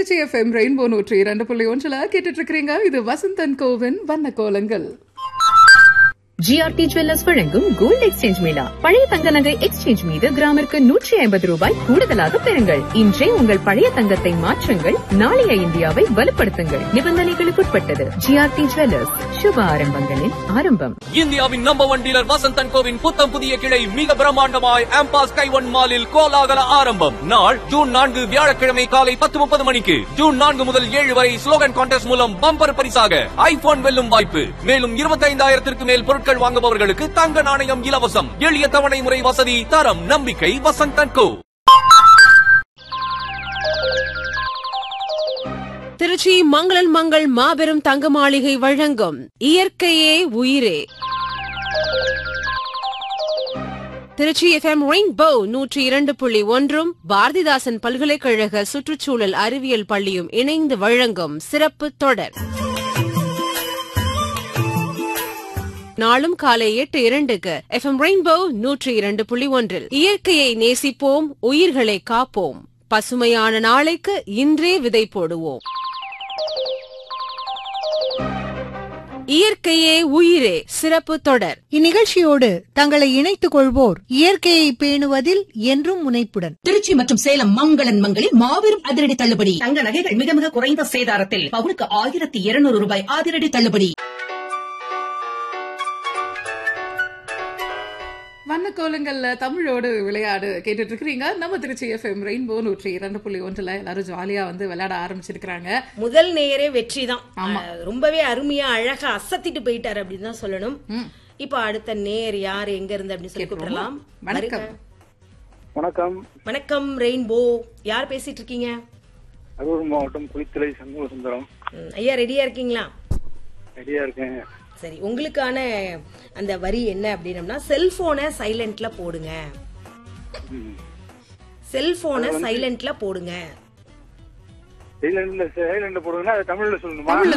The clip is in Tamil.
திருச்சி எஃப்எம் ரெயின்போ நூற்றி இரண்டு புள்ளி ஒன்றுல கேட்டுட்டு இருக்கிறீங்க இது வசந்தன் கோவின் வண்ண கோலங்கள் ஜிஆர்டி ஜுவல்லர்ஸ் வழங்கும் கோல்டு எக்ஸ்சேஞ்ச் மேளா பழைய தங்க நகை எக்ஸ்சேஞ்ச் மீது கிராமிற்கு நூற்றி ஐம்பது ரூபாய் கூடுதலாக பெறுங்கள் இன்றே உங்கள் பழைய தங்கத்தை மாற்றுங்கள் நாளைய இந்தியாவை வலுப்படுத்துங்கள் நிபந்தனைகளுக்குட்பட்டது ஜிஆர்டி ஜுவல்லர்ஸ் சுப ஆரம்பங்களின் ஆரம்பம் இந்தியாவின் நம்பர் ஒன் டீலர் வசந்தன் கோவின் புத்தம் புதிய கிளை மிக பிரம்மாண்டமாய் ஆம்பாஸ் கைவன் மாலில் கோலாகல ஆரம்பம் நாள் ஜூன் நான்கு வியாழக்கிழமை காலை பத்து முப்பது மணிக்கு ஜூன் நான்கு முதல் ஏழு வரை ஸ்லோகன் கான்டெஸ்ட் மூலம் பம்பர் பரிசாக ஐபோன் வெல்லும் வாய்ப்பு மேலும் இருபத்தைந்தாயிரத்திற்கு மேல் பொருட்கள் வாங்குபவர்களுக்கு தங்க நாணயம் இலவசம் எளிய தவணை முறை வசதி தரம் நம்பிக்கை வசந்தன் கோ திருச்சி மங்களன் மங்கள் மாபெரும் தங்க மாளிகை வழங்கும் இயற்கையே உயிரே திருச்சி எஃப்எம் ரெயின்போ நூற்றி இரண்டு புள்ளி ஒன்றும் பாரதிதாசன் பல்கலைக்கழக சுற்றுச்சூழல் அறிவியல் பள்ளியும் இணைந்து வழங்கும் சிறப்பு தொடர் நாளும் காலை எட்டு இரண்டுக்கு எஃப்எம் ரெயின்போ நூற்றி இரண்டு புள்ளி ஒன்றில் இயற்கையை நேசிப்போம் உயிர்களை காப்போம் பசுமையான நாளைக்கு இன்றே விதை போடுவோம் இயற்கையே உயிரே சிறப்பு தொடர் இந்நிகழ்ச்சியோடு தங்களை இணைத்துக் கொள்வோர் இயற்கையை பேணுவதில் என்றும் முனைப்புடன் திருச்சி மற்றும் சேலம் மங்களன் மங்களில் மாபெரும் அதிரடி தள்ளுபடி தங்க நகைகள் மிக மிக குறைந்த சேதாரத்தில் பவுனுக்கு ஆயிரத்தி இருநூறு ரூபாய் அதிரடி தள்ளுபடி வண்ண கோலங்கள்ல தமிழோடு விளையாடு கேட்டுட்டு இருக்கிறீங்க நம்ம திருச்சி எஃப்எம் ரெயின்போ நூற்றி இரண்டு புள்ளி ஒன்றுல எல்லாரும் ஜாலியா வந்து விளையாட ஆரம்பிச்சிருக்கிறாங்க முதல் நேயரே வெற்றி தான் ரொம்பவே அருமையா அழகா அசத்திட்டு போயிட்டாரு அப்படின்னு தான் சொல்லணும் இப்போ அடுத்த நேர் யார் எங்க இருந்து அப்படின்னு சொல்லி கூப்பிடலாம் வணக்கம் வணக்கம் வணக்கம் ரெயின்போ யார் பேசிட்டு இருக்கீங்க அரூர் மாவட்டம் குளித்தலை சண்முக சுந்தரம் ம், ஐயா ரெடியா இருக்கீங்களா ரெடியா இருக்கேன் சரி உங்களுக்கான அந்த வரி என்ன அப்படின்னம்னா செல்போனை சைலண்ட்ல போடுங்க செல்போனை சைலண்ட்ல போடுங்க சைலண்ட்ல சைலண்ட்ல போடுங்கன்னா அது தமிழ்ல சொல்லணுமா